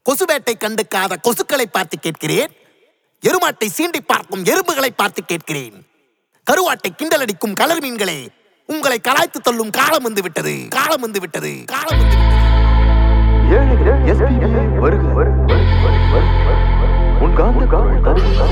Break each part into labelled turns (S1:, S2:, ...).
S1: கொசு வேட்டை கண்டுக்காத கொசுக்களை பார்த்து கேட்கிறேன் எருமாட்டை சீண்டி பார்க்கும் எறும்புகளை பார்த்து கேட்கிறேன் கருவாட்டை கிண்டலடிக்கும் கலர் மீன்களே உங்களை கலாய்த்து தள்ளும் காலம் வந்து விட்டது காலம் வந்து விட்டது காலம் வந்து விட்டது
S2: ஏழைகள் SPB வருக உன் காந்த காவல் தருக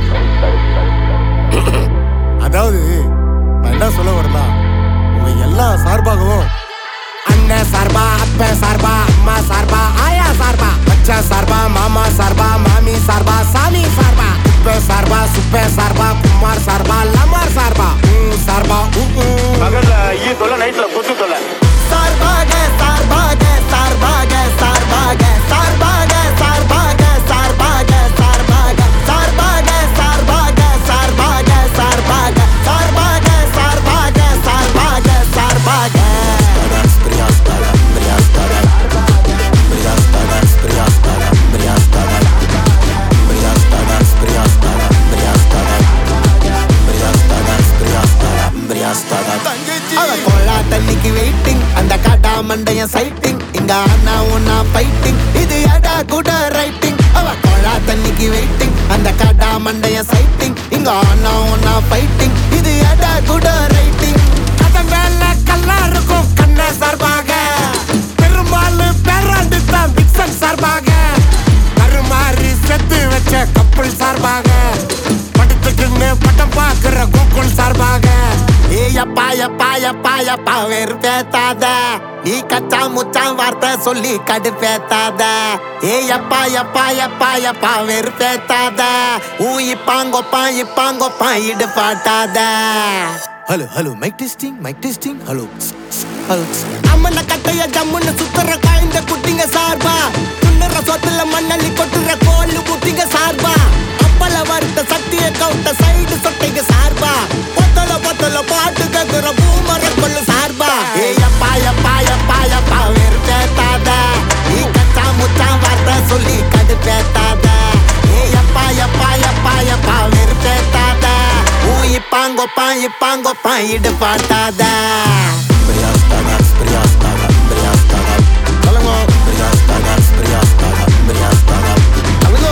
S3: அதாவது நான் என்ன சொல்ல வரேன்னா உங்க எல்லா சார்பாகவும் அண்ணன் சார்பா அப்பன் சார்பா அம்மா சார்பா ஆயா சார்பா மச்சான் சார்பா மாமா சார்பா மாமி சார்பா சாமி சார்பா உப்ப சார்பா சுப்ப சார்பா குமார் சார்பா லமார் சார்பா ம் சார்பா ஊ, ஊ.
S4: பகல்ல ஈ தொல்லை நைட்ல கொசு தொல்லை
S3: சார்பாக சார்பாக சார்பாக சார்பாக சார்பாக சார்பாக சார்பாக சார்பாக சார்பாக சார்பாக சார்பாக சார்பாக சார்பாக சார்பாக சார்பாக சார்பாக அவ கொள்ளா தண்ணிக்கு வெயிட்டிங் அந்த காட்டா மண்டைய சைட்டிங் இங்க அண்ணா ஒன்னா ஃபைட்டிங் இது அடா கூட ரைட்டிங் அவ கொள்ளா தண்ணிக்கு வெயிட்டிங் அந்த காட்டா மண்டைய சைட்டிங் இங்க அண்ணா ஒன்னா ஃபைட்டிங் இது அடா கூட ரைட்டிங் அதன் மேல கல்லா இருக்கும் கண்ண சார்பாக பெரும்பாலும் பேராண்டு தான் விக்சன் சார்பாக கருமாறி செத்து வச்ச கப்பல் சார்பாக படுத்துக்குன்னு பட்டம் பாக்குற கூக்குள் சார்பாக ஏயப்பா யப்பா யப்பா யப்பா வெறுப்பேத்தாத நீ கச்சா முச்சான் வார்த்தை சொல்லி கடுப்பேத்தாத ஏயப்பா யப்பா யப்பா யப்பா வெறுப்பேத்தாத ஊ இப்பாங்கொப்பா இப்பாங்கொப்பா இடு பாட்டாத hello hello mic testing mic testing hello hello அம்மன கட்டைய ஜம்முன்னு சுத்துற காய்ந்த குட்டிங்க சார்பா துண்ணுற சொத்துல மண்ணள்ளி கொட்டுற கோல்லு குட்டிங்க சார்பா அப்பல வறுத்த சட்டிய கவுட்ட சைடு சொட்டைங்க சார்பா பொத்தல பொத்தல பாட்டு கேக்குற பூமர கொள்ளு சார்பா ஏயப்பா யப்பா யப்பா யப்பா வெறுப்பேத்தாத நீ கச்சா முச்சா வார்த்தை சொல்லி கடுப்பேத்தாத ஏயப்பா யப்பா யப்பா யப்பா வெறுப்பேத்தாத ஊ இப்பாங்கொப்பா இப்பாங்கொப்பா இடு பாட்டாத சொல்லுங்க சொல்லுங்க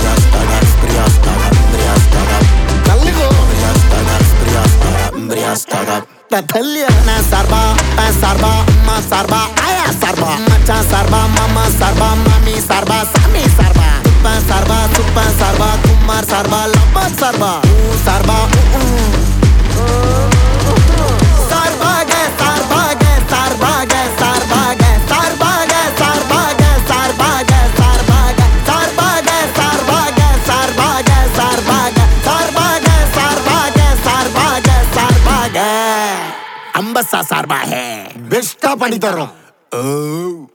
S3: தல்லியான சார்பா பன் சார்பா அம்மா சார்பா ஆயா சார்பா மச்சான் சார்பா மாமா சார்பா மாமி சார்பா சாமி சார்பா துப்பன் சார்பா துப்பன் சார்பா குமார் சார்பா லப்பர் சார்பா ஊ சார்பா ஊ, ஊ. சார்பாக சார்பாக சார்பாக சார்பாக சார்பாக சார்பாக சார்பாக சார்பாக சார்பாக சார்பாக சார்பாக சார்பாக சார்பாக சார்பாக சார்பாக சார்பாக அம்பசா சார்பாக பெஸ்டா பண்ணி தரோம்